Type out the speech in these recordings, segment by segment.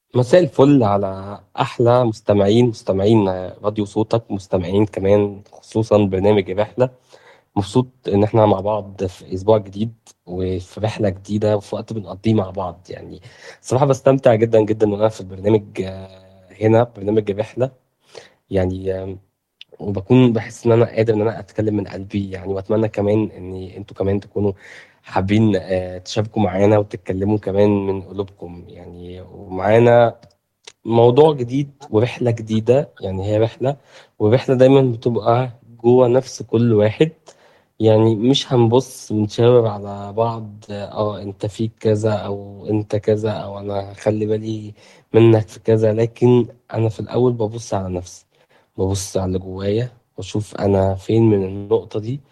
مساء الفل على أحلى مستمعين مستمعين راديو صوتك مستمعين كمان خصوصا برنامج الرحلة مبسوط إن إحنا مع بعض في أسبوع جديد وفي رحلة جديدة وفي وقت بنقضيه مع بعض يعني صراحة بستمتع جدا جدا وأنا في البرنامج آه، هنا برنامج الرحلة يعني آه، وبكون بحس إن أنا قادر إن أنا أتكلم من قلبي يعني وأتمنى كمان إن أنتوا كمان تكونوا حابين آه، تشاركوا معانا وتتكلموا كمان من قلوبكم يعني ومعانا موضوع جديد ورحلة جديدة يعني هي رحلة والرحلة دايما بتبقى جوه نفس كل واحد يعني مش هنبص ونشاور على بعض اه انت فيك كذا او انت كذا او انا هخلي بالي منك في كذا لكن انا في الاول ببص على نفسي ببص على اللي جوايا واشوف انا فين من النقطة دي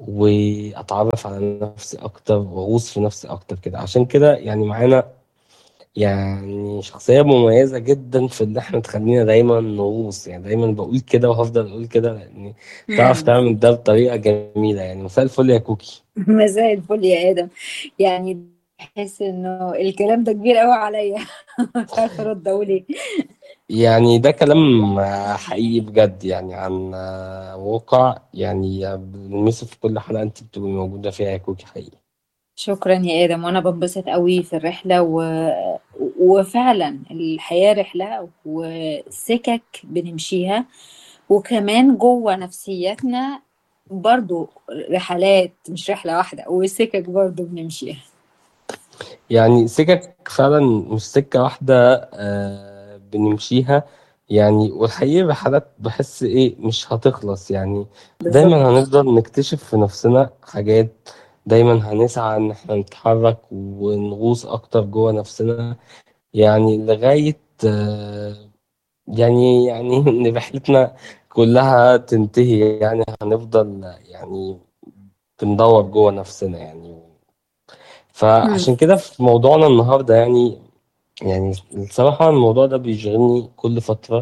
واتعرف على نفسي اكتر واغوص في نفسي اكتر كده عشان كده يعني معانا يعني شخصية مميزة جدا في اللي احنا تخلينا دايما نغوص يعني دايما بقول كده وهفضل اقول كده لان تعرف مم. تعمل ده بطريقة جميلة يعني مساء الفل يا كوكي مساء الفل يا آدم يعني بحس انه الكلام ده كبير قوي عليا مش عارفه ارد اقول ايه يعني ده كلام آه، حقيقي بجد يعني عن آه، واقع يعني بنلمسه في كل حلقة انت بتبقي موجودة فيها يا كوكي حقيقي شكرا يا آدم وانا بنبسط قوي في الرحله و... وفعلا الحياه رحله وسكك بنمشيها وكمان جوه نفسياتنا برضو رحلات مش رحله واحده وسكك برضو بنمشيها يعني سكك فعلا مش سكة واحدة آه بنمشيها يعني والحقيقة رحلات بحس إيه مش هتخلص يعني دايما بالظبط هنفضل نكتشف في نفسنا حاجات دايما هنسعى إن احنا نتحرك ونغوص أكتر جوه نفسنا يعني لغاية آه يعني يعني إن رحلتنا كلها تنتهي يعني هنفضل يعني بندور جوه نفسنا يعني مم. فعشان كده في موضوعنا النهارده يعني يعني الصراحة الموضوع ده بيشغلني كل فترة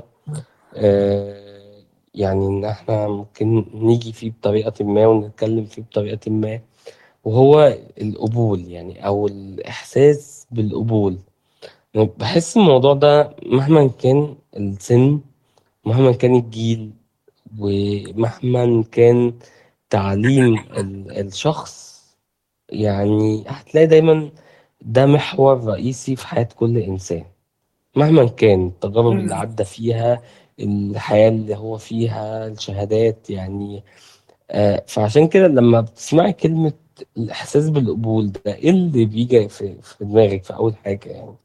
آه يعني إن إحنا ممكن نيجي فيه بطريقة ما ونتكلم فيه بطريقة ما وهو القبول يعني أو الإحساس بالقبول يعني بحس الموضوع ده مهما كان السن مهما كان الجيل ومهما كان تعليم ال- الشخص يعني هتلاقي دايما ده محور رئيسي في حياة كل إنسان مهما كان التجارب اللي مم. عدى فيها الحياة اللي هو فيها الشهادات يعني آه فعشان كده لما بتسمعي كلمة الإحساس بالقبول ده إيه اللي بيجي في, في دماغك في أول حاجة يعني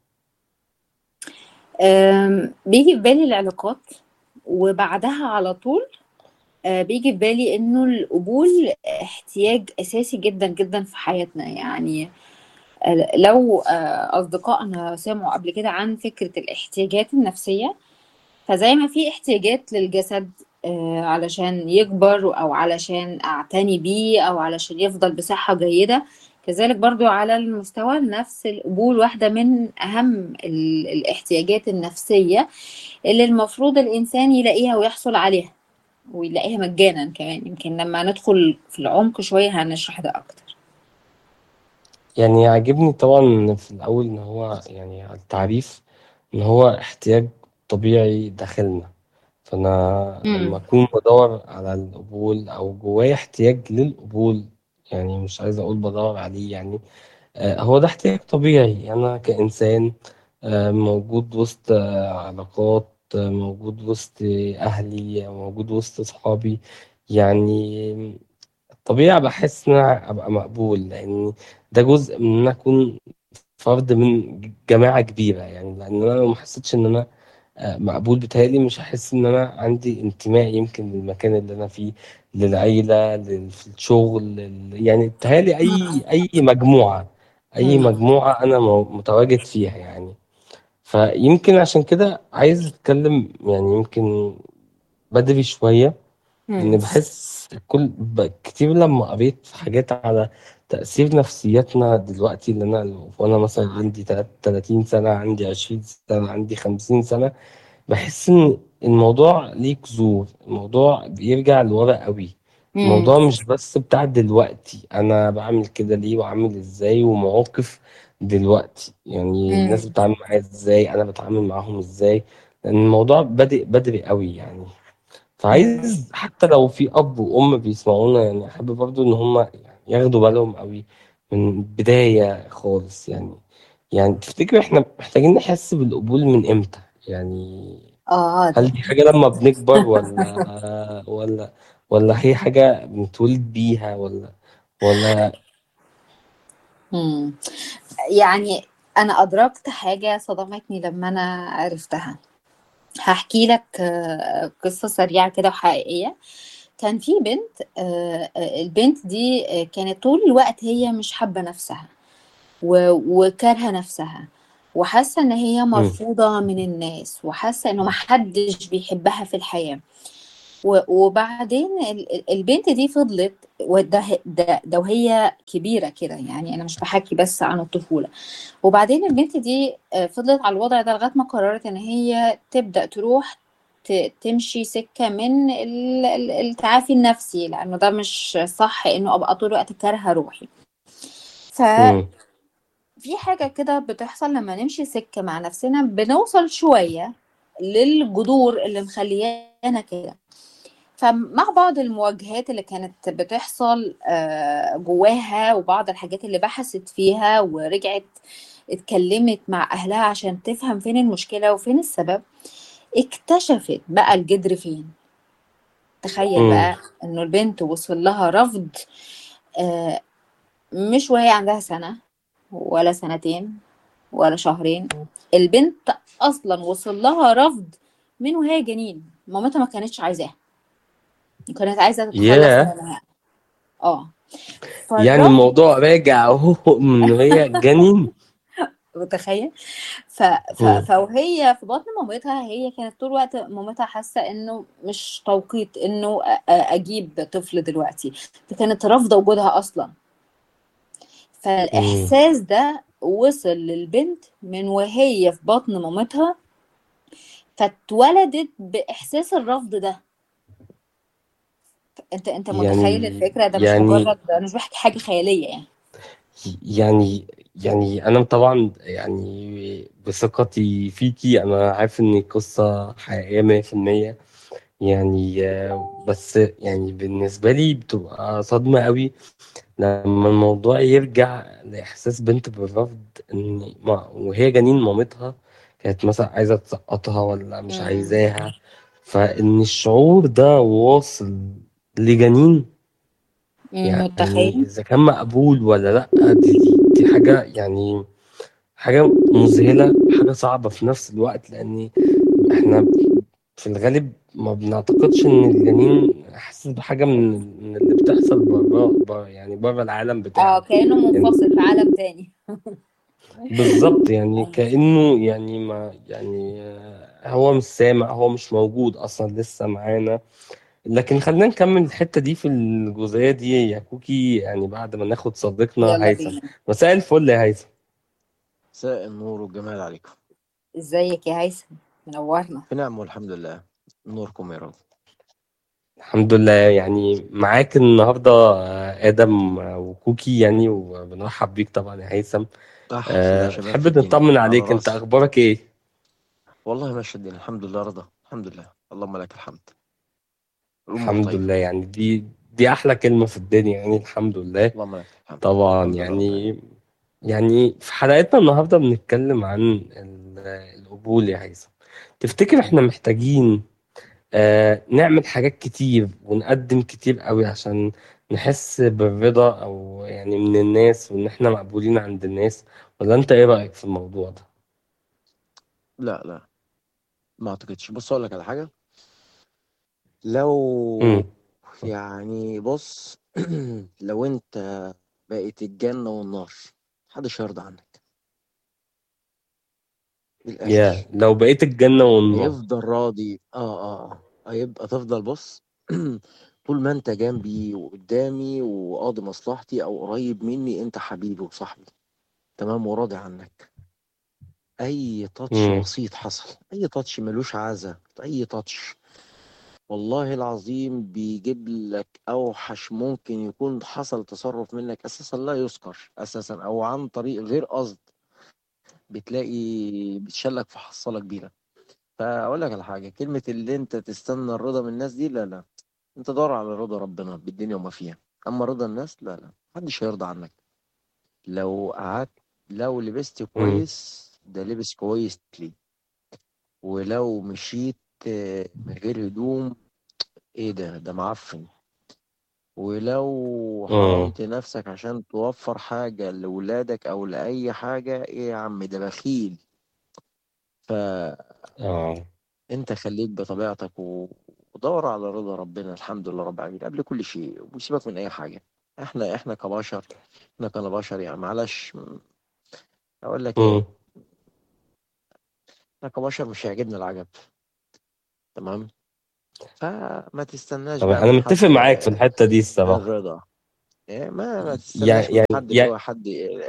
أم، بيجي في بالي العلاقات وبعدها على طول آه، بيجي في بالي انه القبول احتياج اساسي جدا جدا في حياتنا يعني آه، لو آه، اصدقائنا سمعوا قبل كده عن فكرة الاحتياجات النفسية فزي ما في احتياجات للجسد آه، علشان يكبر او علشان اعتني بيه او علشان يفضل بصحة جيدة كذلك برضو على المستوى النفس القبول واحدة من أهم ال- الاحتياجات النفسية اللي المفروض الإنسان يلاقيها ويحصل عليها ويلاقيها مجانا كمان يمكن لما ندخل في العمق شوية هنشرح ده أكتر يعني عاجبني طبعا في الأول إن هو يعني التعريف إن هو احتياج طبيعي داخلنا فأنا لما امم أكون بدور على القبول أو جوايا احتياج للقبول يعني مش عايز أقول بدور عليه يعني آه، هو ده احتياج طبيعي أنا كإنسان آه، موجود وسط آه، علاقات آه، موجود وسط أهلي موجود وسط صحابي يعني طبيعي بحس إن أنا أبقى مقبول لأن ده جزء من إن أنا أكون فرد من جماعة كبيرة يعني لأن أنا لو ما حسيتش إن أنا آه، مقبول بيتهيألي مش هحس إن أنا عندي انتماء يمكن للمكان اللي أنا فيه للعيلة لل- في الشغل لل... يعني بيتهيألي أي أي مجموعة أي امم مجموعة أنا مو- متواجد فيها يعني فيمكن عشان كده عايز أتكلم يعني يمكن بدري شوية إن امم بحس كل ب- كتير لما قريت في حاجات على تأثير نفسياتنا دلوقتي اللي أنا وأنا مثلا عندي تلات- 30 سنة عندي 20 سنة عندي 50 سنة بحس إن الموضوع ليه جذور الموضوع بيرجع لورا قوي امم الموضوع مش بس بتاع دلوقتي أنا بعمل كده ليه وعامل إزاي ومواقف دلوقتي يعني الناس مم. بتتعامل معايا ازاي انا بتعامل معاهم ازاي لان الموضوع بادئ بدري قوي يعني مم. فعايز حتى لو في اب وام بيسمعونا يعني احب برضو ان هم يعني ياخدوا بالهم قوي من البداية خالص يعني يعني تفتكر احنا محتاجين نحس بالقبول من امتى يعني اه هل ده دي حاجة لما بنكبر ولا ولا ولا هي حاجة بنتولد بيها ولا ولا مم. يعني انا ادركت حاجة صدمتني لما انا عرفتها هحكي لك آه، قصة سريعة كده وحقيقية كان في بنت آه، آه، البنت دي آه، كانت طول الوقت هي مش حابة نفسها و- وكارهة نفسها وحاسة ان هي مم. مرفوضة من الناس وحاسة انه محدش بيحبها في الحياة و- وبعدين ال- ال- البنت دي فضلت وده ده, ده وهي كبيرة كده يعني أنا مش بحكي بس عن الطفولة وبعدين البنت دي آه، فضلت على الوضع ده لغاية ما قررت إن هي تبدأ تروح ت- تمشي سكة من ال- ال- التعافي النفسي لأنه ده مش صح إنه أبقى طول الوقت كارهة روحي ففي مم. حاجة كده بتحصل لما نمشي سكة مع نفسنا بنوصل شوية للجذور اللي مخليانا كده فمع بعض المواجهات اللي كانت بتحصل آه، جواها وبعض الحاجات اللي بحثت فيها ورجعت اتكلمت مع أهلها عشان تفهم فين المشكلة وفين السبب اكتشفت بقى الجدر فين تخيل مم. بقى انه البنت وصل لها رفض آه، مش وهي عندها سنة ولا سنتين ولا شهرين البنت اصلا وصل لها رفض من وهي جنين مامتها ما كانتش عايزاها كانت عايزة تتخلص ياه منها اه يعني فالرفض الموضوع راجع اهو من وهي جنين متخيل ف... ف... مم. فوهي في بطن مامتها هي كانت طول الوقت مامتها حاسه انه مش توقيت انه أ- أ- اجيب طفل دلوقتي فكانت رافضه وجودها اصلا مم. فالاحساس ده وصل للبنت من وهي في بطن مامتها فاتولدت باحساس الرفض ده انت انت متخيل يعني الفكره ده مش يعني مجرد انا مش بحكي حاجه خياليه يعني يعني يعني انا طبعا يعني بثقتي فيكي انا عارف ان القصة حقيقية 100% يعني آه، بس يعني بالنسبة لي بتبقى صدمة قوي لما الموضوع يرجع لإحساس بنت بالرفض إن ما وهي جنين مامتها كانت مثلا عايزة تسقطها ولا مش امم عايزاها فإن الشعور ده واصل لجنين يعني متخيل إذا كان مقبول ولا لأ دي دي دي حاجة يعني حاجة مذهلة حاجة صعبة في نفس الوقت لأن إحنا في الغالب ما بنعتقدش إن الجنين حاسس بحاجة من من اللي بتحصل بره بره يعني بره العالم اه بتاعه كانه يعني منفصل في عالم تاني بالظبط يعني كأنه يعني ما يعني آه، هو مش سامع هو مش موجود أصلا لسه معانا لكن خلينا نكمل الحتة دي في الجزئية دي يا كوكي يعني بعد ما ناخد صديقنا يلا هيثم بينا مساء الفل يا هيثم مساء النور والجمال عليكم ازيك يا هيثم منورنا في نعم والحمد لله نوركم يا رب الحمد لله يعني معاك النهاردة آه، آدم آه، وكوكي يعني وبنرحب بيك طبعا يا هيثم أحلى أه شباب في نحب الدنيا نطمن على عليك أنت راسي أخبارك إيه؟ والله ماشي الدنيا الحمد لله رضا الحمد لله اللهم لك الحمد الأمور الحمد طيبة لله يعني دي دي أحلى كلمة في الدنيا يعني الحمد لله اللهم لك الحمد طبعا الحمد لله رب العالمين يعني يعني في حلقتنا النهاردة بنتكلم عن ال- القبول يا هيثم تفتكر احنا محتاجين آه نعمل حاجات كتير ونقدم كتير قوي عشان نحس بالرضا او يعني من الناس وان احنا مقبولين عند الناس ولا انت ايه رأيك في الموضوع ده لا لا ما أعتقدش بص أقول لك على حاجة لو امم يعني بص لو أنت بقت الجنة والنار محدش هيرضى عنك من يا الآخر لو بقيت الجنة والنار هيفضل راضي اه اه آه. هيبقى تفضل بص طول ما انت جنبي وقدامي وقاضي مصلحتي او قريب مني انت حبيبي وصاحبي تمام وراضي عنك اي تاتش امم بسيط حصل اي تاتش ملوش عازة اي تاتش والله العظيم بيجيب لك اوحش ممكن يكون حصل تصرف منك اساسا لا يذكر اساسا او عن طريق غير قصد بتلاقي بتشلك في حصالة كبيرة فأقول لك على حاجة كلمة اللي أنت تستنى الرضا من الناس دي لا لا أنت دور على رضا ربنا بالدنيا وما فيها أما رضا الناس لا لا محدش هيرضى عنك لو قعدت لو لبست مم. كويس ده لبس كويس ليه ولو مشيت آه، من غير هدوم ايه ده ده معفن ولو مم. حرمت نفسك عشان توفر حاجة لولادك أو لأي حاجة إيه يا عم ده بخيل فأنت اه خليك بطبيعتك و- ودور على رضا ربنا الحمد لله رب العالمين قبل كل شيء وسيبك من أي حاجة إحنا إحنا كبشر إحنا كبشر يعني معلش أقول لك إيه مم. إحنا كبشر مش هيعجبنا العجب تمام فما تستناش طبعا بقى انا من متفق حد معاك في الحتة دي الصراحة الرضا إيه ما ما يعني تستناش من يعني حد اللي يعني هو حد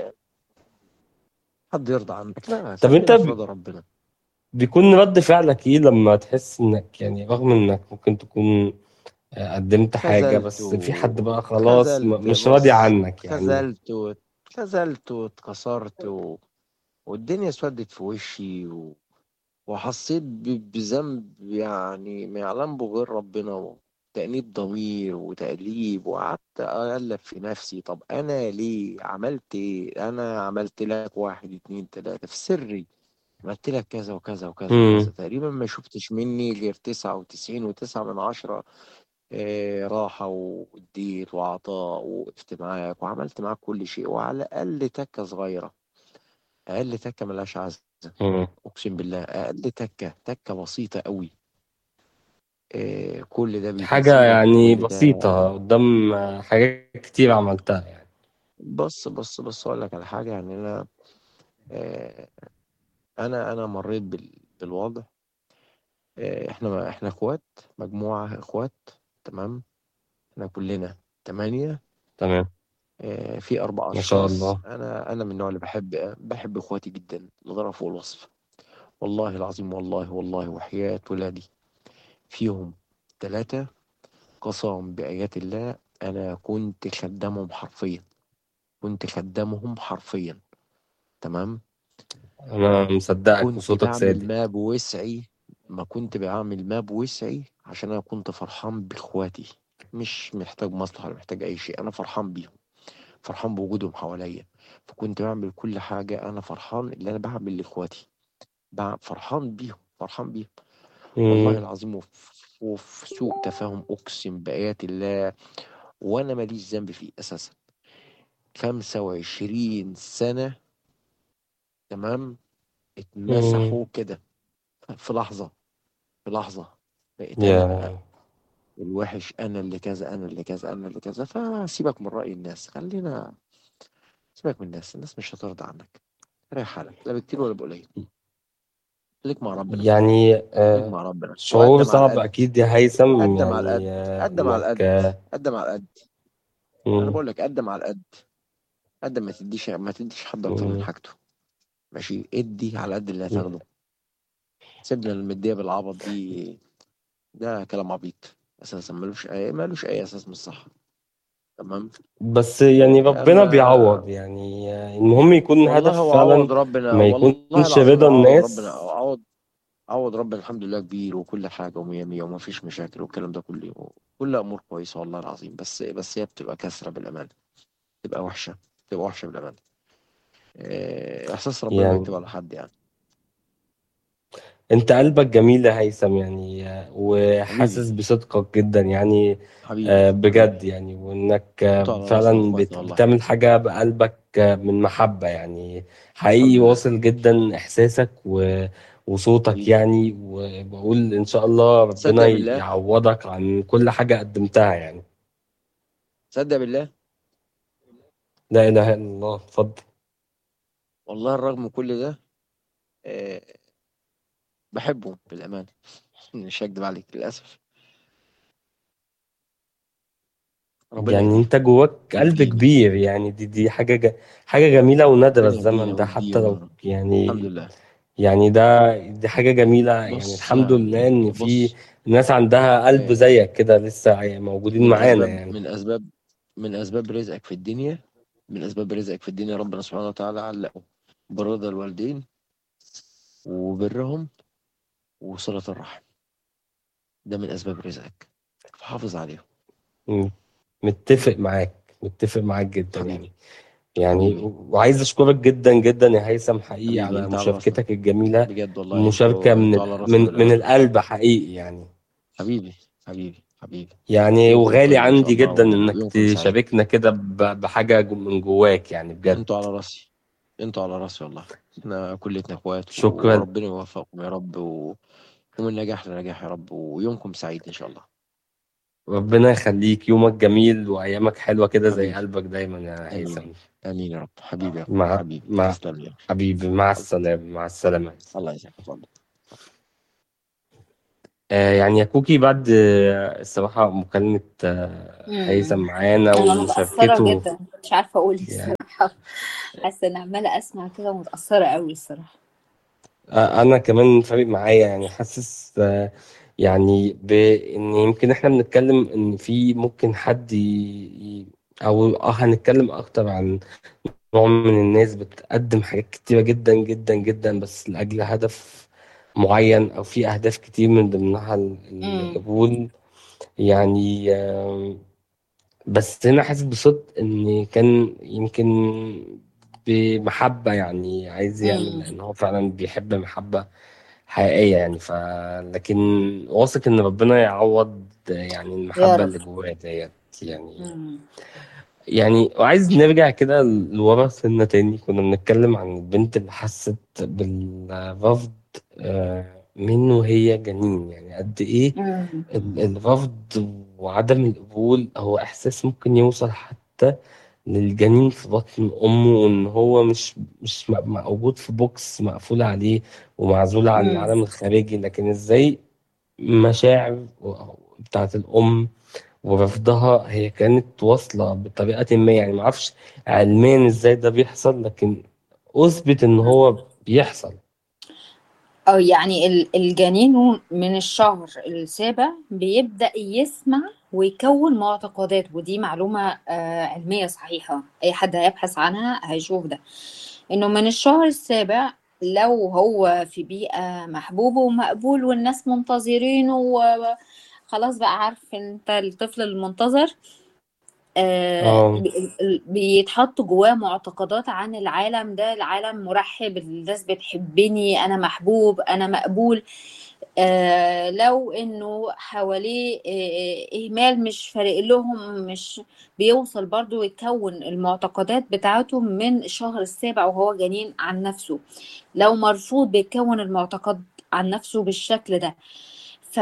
حد يرضى عنك لا طب انت خلينا في ب- رضا ربنا بيكون رد فعلك ايه لما تحس انك يعني رغم انك ممكن تكون آه، قدمت حاجة خذلت بس في حد و بقى خلاص م- خذلت مش راضي بص عنك يعني خذلت و... خذلت واتكسرت و... والدنيا اسودت في وشي و... وحسيت ب... بذنب يعني ما يعلم به غير ربنا وتأنيب ضمير وتأليب وقعدت أقلب في نفسي طب أنا ليه عملت إيه أنا عملت لك واحد اتنين تلاتة في سري عملت لك كذا وكذا وكذا وكذا امم تقريبا ما شفتش مني غير تسعة وتسعين وتسعة من عشرة إيه راحة واديت وعطاء ووقفت معاك وعملت معاك كل شيء وعلى الأقل تكة صغيرة أقل تكة ملهاش عزة امم أقسم بالله أقل تكة تكة بسيطة قوي إيه كل ده حاجة بيتنسي لك يعني وكل ده بسيطة قدام آه، حاجات كتير عملتها يعني بص بص بص أقول لك على حاجة يعني أنا إيه أنا أنا مريت بال... بالوضع إيه إحنا إحنا إخوات مجموعة إخوات تمام إحنا كلنا تمانية تمام آه، في أربع ما شاء أشخاص الله أنا أنا من النوع اللي بحب بحب إخواتي جدا لغاية فوق الوصف والله العظيم والله والله وحياة ولادي فيهم ثلاثة قسم بآيات الله أنا كنت خدامهم حرفيا كنت خدامهم حرفيا تمام أنا مصدقك كنت وصوتك بعمل صادق ما بوسعي ما كنت بعمل ما بوسعي عشان أنا كنت فرحان بإخواتي مش محتاج مصلحة ولا محتاج أي شيء أنا فرحان بيهم فرحان بوجودهم حواليا فكنت بعمل كل حاجة أنا فرحان اللي أنا بعمل لإخواتي بع- فرحان بيهم فرحان بيهم والله امم العظيم وف- وفي سوء تفاهم أقسم بآيات الله وأنا ماليش ذنب فيه أساسا خمسة وعشرين سنة تمام امم اتمسحوا كده في لحظة في لحظة بقيت أنا يا الوحش أنا اللي كذا أنا اللي كذا أنا اللي كذا فسيبك من رأي الناس خلينا سيبك من الناس الناس مش هترضى عنك ريح حالك لا بكتير ولا بقليل خليك مع ربنا يعني خليك آه مع ربنا شعور وقدم على صعب القد أكيد يا هيثم قدم على يعني القد آه قدم على إنك القد آه قدم على القد انا مم، بقول لك قدم على القد قدم ما تديش ما تديش حد اكتر من مم، حاجته ماشي ادي على قد اللي هتاخده سيبنا المديه بالعبط دي ده كلام عبيط اساسا ملوش اي ملوش اي اساس من الصح تمام بس يعني ربنا اما بيعوض يعني آه المهم يكون والله هدف هو فعلا عوض ربنا ما والله يكونش العظيم رضا هو عوض الناس ربنا عوض عوض ربنا الحمد لله كبير وكل حاجة ومية مية وما فيش مشاكل والكلام ده كله كل أمور كويسة والله العظيم بس بس هي بتبقى كسرة بالأمان بتبقى وحشة بتبقى وحشة بالأمان إيه، إحساس ربنا ما يعني يكتب على حد يعني انت قلبك جميل يا هيثم يعني آه، وحاسس حبيبي بصدقك جدا يعني حبيبي آه، حبيبي بجد يعني وانك آه، انتوا على راسي فعلا واخواتي بت- والله بتعمل حاجة بقلبك آه، من محبة يعني حقيقي الحمد لله واصل جدا احساسك و- وصوتك حبيبي يعني وبقول ان شاء الله ربنا تصدق بالله يعوضك عن كل حاجة قدمتها يعني تصدق بالله لا اله الا الله اتفضل والله الرغم من كل ده إيه، بحبه بالأمان مش هكدب عليك للأسف ربنا يعني يهديهم انت جواك قلب ويهديني كبير يعني دي دي حاجة ج- حاجة جميلة ونادرة ربنا يهدينا الزمن ده حتى ويهديهم يا لو رب الحمد يعني لله يعني ده دي حاجة جميلة يعني بص الحمد لله إن في بص ناس عندها قلب آه، زيك كده لسه عاي- موجودين من معانا اسباب يعني من اسباب من اسباب رزقك في الدنيا من اسباب رزقك في الدنيا ربنا سبحانه وتعالى علقه برضا الوالدين وبرهم وصلة الرحم ده من أسباب رزقك فحافظ عليهم مم. متفق معاك متفق معاك جدا حبيبي يعني يعني حبيبي وعايز اشكرك جدا جدا يا هيثم حقيقي حبيبي على انت على راسنا مشاركتك الجميلة بجد والله انتوا مشاركة من انتوا على راسنا من من من القلب القلب حقيقي يعني حبيبي حبيبي حبيبي يعني يومكم وغالي طيب ان شاء عندي الله جدا انك ويومكم سعيد تشاركنا كده ب- بحاجة جو- من جواك يعني بجد انتوا على راسي انتوا على راسي والله احنا كلنا اخوات شكرا وربنا يوفقكم يا رب و... ومن نجاح لنجاح يا رب ويومكم سعيد ان شاء الله ربنا يخليك يومك جميل وايامك حلوة كده زي حبيبي قلبك دايما يا هيثم امين امين يا رب حبيبي يا رب مع حبيبي مع تسلم لي حبيبي مع السلامة مع السلامة الله يسعدك اتفضل آه يعني يا كوكي بعد آه، الصراحة مكالمة آه، هيثم مم. معانا انا متأثرة ومشاركته جدا مش عارفة اقول ايه يعني الصراحة حاسة ان عمالة اسمع كده متأثرة قوي الصراحة آه، انا كمان فارق معايا يعني حاسس آه، يعني بان يمكن احنا بنتكلم ان في ممكن حد ي... ي- او اه هنتكلم اكتر عن نوع من الناس بتقدم حاجات كتيرة جدا جدا جدا بس لأجل هدف معين او في اهداف كتير من ضمنها ال- مم. القبول يعني آم، بس هنا حاسس بصدق ان كان يمكن بمحبة يعني عايز يعمل مم. لان هو فعلا بيحب محبة حقيقية يعني ف لكن واثق ان ربنا يعوض يعني يا المحبة رب اللي جواه ديت يعني مم. يعني وعايز نرجع كده لورا سنة تاني كنا بنتكلم عن البنت اللي حست بالرفض آه، من وهي جنين يعني قد ايه مم. ال- الرفض وعدم القبول هو إحساس ممكن يوصل حتى للجنين في بطن أمه وإن هو مش مش م- موجود في بوكس مقفول عليه ومعزول عن مم. العالم الخارجي لكن إزاي مشاعر و- بتاعت الأم ورفضها هي كانت واصلة بطريقة ما يعني معرفش علميا إزاي ده بيحصل لكن أثبت إن هو بيحصل أو يعني ال- الجنين من الشهر السابع بيبدأ يسمع ويكون معتقدات ودي معلومة آه، علمية صحيحة أي حد هيبحث عنها هيشوف ده إنه من الشهر السابع لو هو في بيئة محبوب ومقبول والناس منتظرينه وخلاص بقى عارف انت الطفل المنتظر آه، اه بي- بيتحط جواه معتقدات عن العالم ده العالم مرحب الناس بتحبني انا محبوب انا مقبول آه لو انه حواليه آه اهمال مش فارق لهم مش بيوصل برضو يكون المعتقدات بتاعته من الشهر السابع وهو جنين عن نفسه لو مرفوض بيكون المعتقد عن نفسه بالشكل ده ف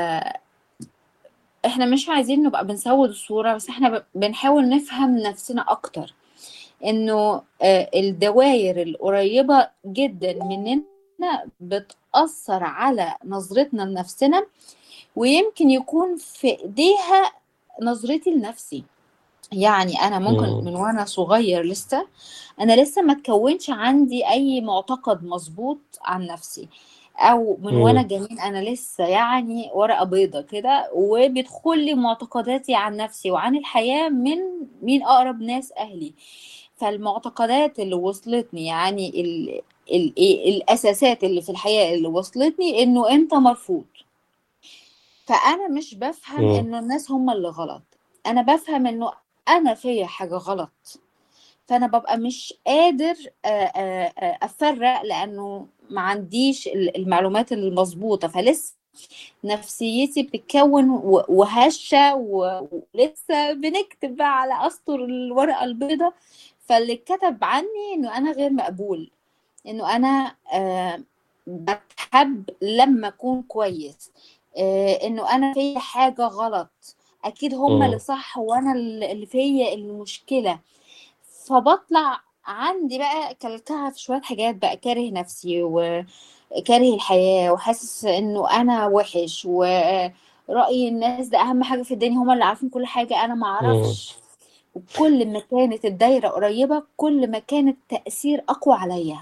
احنا مش عايزين نبقى بنسود الصورة بس احنا ب- بنحاول نفهم نفسنا اكتر انه آه، الدوائر القريبة جدا مننا بتأثر على نظرتنا لنفسنا ويمكن يكون في ايديها نظرتي لنفسي يعني انا ممكن مم. من وانا صغير لسه انا لسه ما تكونش عندي اي معتقد مظبوط عن نفسي او من وانا مم. جنين انا لسه يعني ورقة بيضة كده وبيدخل لي معتقداتي عن نفسي وعن الحياة من مين اقرب ناس اهلي فالمعتقدات اللي وصلتني يعني ال ال إيه الاساسات اللي في الحياة اللي وصلتني انه انت مرفوض فانا مش بفهم مم. انه الناس هم اللي غلط انا بفهم انه انا فيا حاجة غلط فانا ببقى مش قادر آه، آه، آه، افرق لانه ما عنديش ال- المعلومات المظبوطة فلسه نفسيتي بتتكون و- وهشة و- ولسه بنكتب بقى على اسطر الورقة البيضاء فاللي اتكتب عني انه انا غير مقبول انه انا آه، بتحب لما اكون كويس آه، انه انا فيا حاجة غلط اكيد هم اللي مم. صح وانا اللي فيا المشكلة فبطلع عندي بقى كلتها في شوية حاجات بقى كاره نفسي وكاره الحياة وحاسس انه انا وحش ورأي الناس ده اهم حاجة في الدنيا هما اللي عارفين كل حاجة انا ما مم. اعرفش وكل ما كانت الدايرة قريبة كل ما كان التأثير اقوى عليا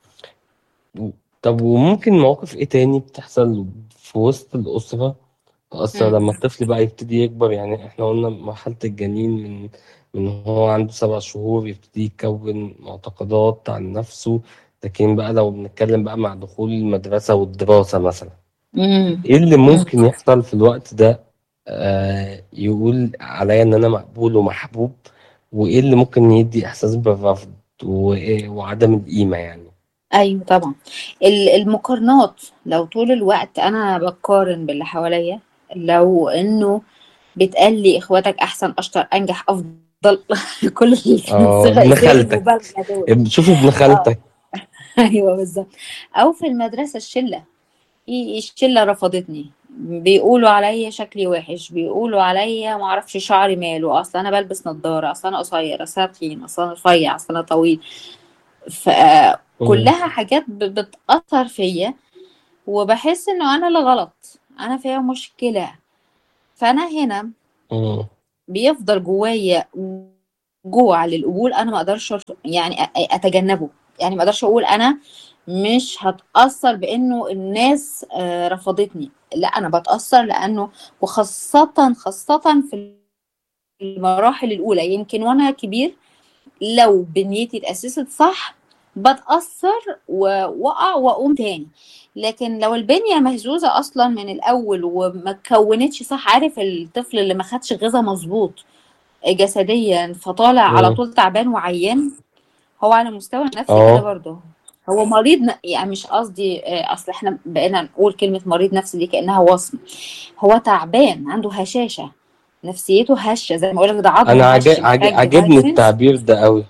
طب وممكن مواقف ايه تاني بتحصل في وسط الأسرة تأثر مم. لما الطفل بقى يبتدي يكبر يعني احنا قلنا مرحلة الجنين من من هو عنده سبع شهور يبتدي يكون معتقدات عن نفسه لكن بقى لو بنتكلم بقى مع دخول المدرسة والدراسة مثلا امم ايه اللي ممكن يحصل في الوقت ده آه يقول عليا ان انا مقبول ومحبوب وايه اللي ممكن يدي احساس بالرفض وإيه- وعدم القيمة يعني ايوه طبعا ال- المقارنات لو طول الوقت انا بقارن باللي حواليا لو انه بيتقال لي اخواتك احسن اشطر انجح افضل كل اه الصيغ ابن الصيغ خالتك المبالغه دول اب- شوف ابن اه خالتك ايوه بالظبط او في المدرسه الشله في الشله رفضتني بيقولوا عليا شكلي وحش بيقولوا عليا معرفش شعري ماله اصل انا بلبس نظاره اصل انا قصير اصل انا تخين اصل انا رفيع اصل انا طويل مم. فكلها حاجات ب- بتأثر فيا وبحس انه انا اللي غلط انا فيها مشكلة فانا هنا مم. بيفضل جوايا جوع للقبول انا ما اقدرش أرف- يعني أ- اتجنبه يعني ما اقدرش اقول انا مش هتأثر بانه الناس آه، رفضتني لا انا بتأثر لانه وخاصة خاصة في المراحل الاولى يمكن وانا كبير لو بنيتي اتأسست صح بتأثر ووقع وأقوم تاني لكن لو البنية مهزوزة أصلا من الأول وما اتكونتش صح عارف الطفل اللي ما خدش غذاء مظبوط جسديا فطالع على مم. طول تعبان وعيان هو على المستوى النفسي كده اه برضه هو مريض ن- يعني مش قصدي آه، اصل احنا بقينا نقول كلمة مريض نفسي دي كأنها وصم هو تعبان عنده هشاشة نفسيته هشة زي ما اقول لك ده عظمه انا هش عجب... عج... محتاج عجبني فيتامينز التعبير ده قوي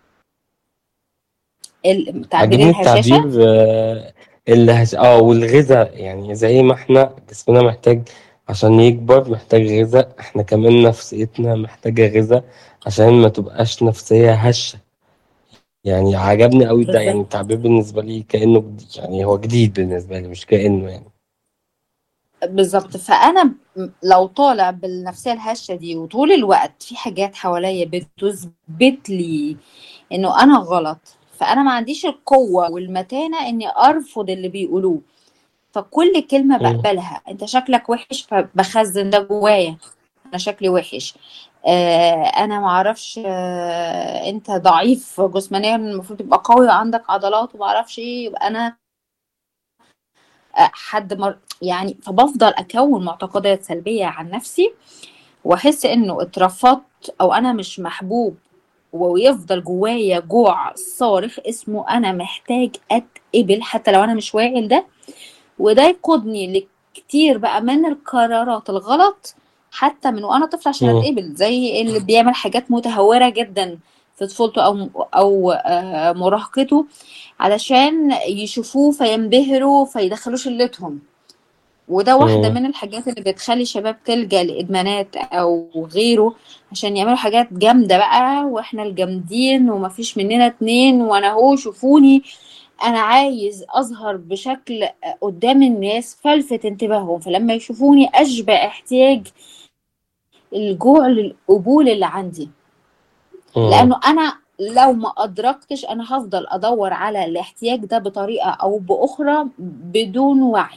التعبير عجبني الهشاشة التعبير آه، اللي هش... اه والغذاء يعني زي ما احنا جسمنا محتاج عشان يكبر محتاج غذاء احنا كمان نفسيتنا محتاجة غذاء عشان ما تبقاش نفسية هشة يعني عجبني قوي ده يعني بالظبط التعبير بالنسبة لي كأنه جديد يعني هو جديد بالنسبة لي مش كأنه يعني بالظبط فانا م- لو طالع بالنفسيه الهشه دي وطول الوقت في حاجات حواليا بتثبت لي انه انا غلط فانا ما عنديش القوه والمتانه اني ارفض اللي بيقولوه فكل كلمه مم. بقبلها انت شكلك وحش فبخزن ده جوايا انا شكلي وحش آه انا ما اعرفش آه انت ضعيف جسمانيا المفروض تبقى قوي وعندك عضلات وما اعرفش ايه يبقى انا آه، حد مر... يعني فبفضل اكون معتقدات سلبيه عن نفسي واحس انه اترفضت او انا مش محبوب ويفضل جوايا جوع صارخ اسمه انا محتاج اتقبل حتى لو انا مش واعي لده وده يقودني لكتير بقى من القرارات الغلط حتى من وانا طفل عشان مم. اتقبل زي اللي بيعمل حاجات متهورة جدا في طفولته او او آه، مراهقته علشان يشوفوه فينبهروا فيدخلوا شلتهم وده واحدة مم. من الحاجات اللي بتخلي الشباب تلجأ لإدمانات أو غيره عشان يعملوا حاجات جامدة بقى وإحنا الجامدين ومفيش مننا اتنين وأنا هو شوفوني أنا عايز أظهر بشكل قدام الناس فلفت انتباههم فلما يشوفوني أشبع احتياج الجوع للقبول اللي عندي مم. لأنه أنا لو ما أدركتش أنا هفضل أدور على الاحتياج ده بطريقة أو بأخرى بدون وعي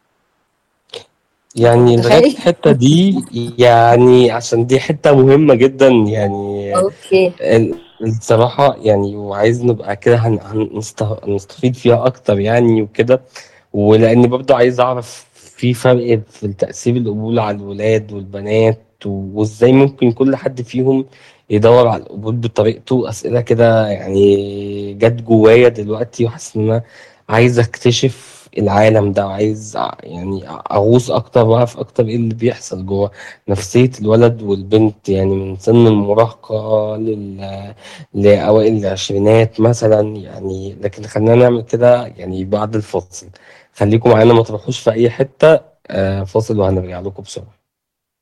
أنت يعني لغاية متخيل؟ الحتة دي يعني عشان دي حتة مهمة جدا يعني أوكي ال- الصراحة يعني وعايز نبقى كده هن- هنست- هنستفيد فيها أكتر يعني وكده ولأني برضو عايز أعرف في فرق في تأثير القبول على الولاد والبنات وإزاي ممكن كل حد فيهم يدور على القبول بطريقته أسئلة كده يعني جت جوايا دلوقتي وحاسس إن أنا عايز أكتشف العالم ده وعايز أ- يعني أغوص أكتر وأعرف أكتر إيه اللي بيحصل جوه نفسية الولد والبنت يعني من سن المراهقة لل لأوائل العشرينات مثلا يعني لكن خلينا نعمل كده يعني بعد الفاصل خليكم معانا ما تروحوش في أي حتة آه، فاصل وهنرجع لكم بسرعة